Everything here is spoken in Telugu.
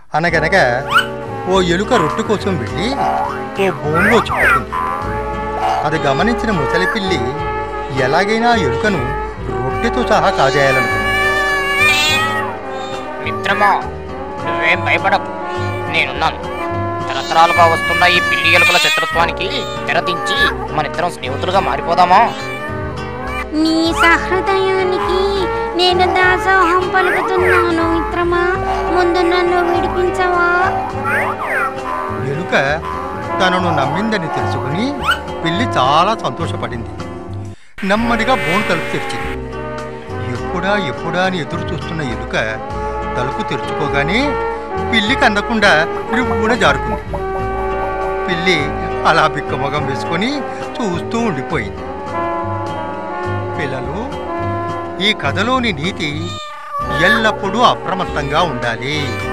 అనగనగా ఓ ఎలుక రొట్టె కోసం వెళ్ళి ఓ బోన్లో చిక్కుకుంది అది గమనించిన ముసలి పిల్లి ఎలాగైనా ఆ ఎలుకను రొట్టెతో సహా కాజేయాలనుకుంది మిత్రమా నువ్వేం భయపడకు నేనున్నాను తరతరాలుగా వస్తున్న ఈ పిల్లి ఎలుకల శత్రుత్వానికి తెరదించి మనిద్దరం స్నేహితులుగా మారిపోదామా నీ సహృదయానికి నేను దాసోహం పలుకుతున్నాను మిత్రమా ముందు నన్ను విడిపించవా ఎలుక తనను నమ్మిందని తెలుసుకుని పిల్లి చాలా సంతోషపడింది నెమ్మదిగా బోన్ తలుపు తెరిచింది ఎప్పుడా ఎప్పుడా అని ఎదురు చూస్తున్న ఎలుక తలుపు తెరుచుకోగానే పిల్లికి అందకుండా రివ్వున జారుకుంది పిల్లి అలా బిక్కమొగం వేసుకొని చూస్తూ ఉండిపోయింది పిల్లలు ఈ కథలోని నీతి ఎల్లప్పుడూ అప్రమత్తంగా ఉండాలి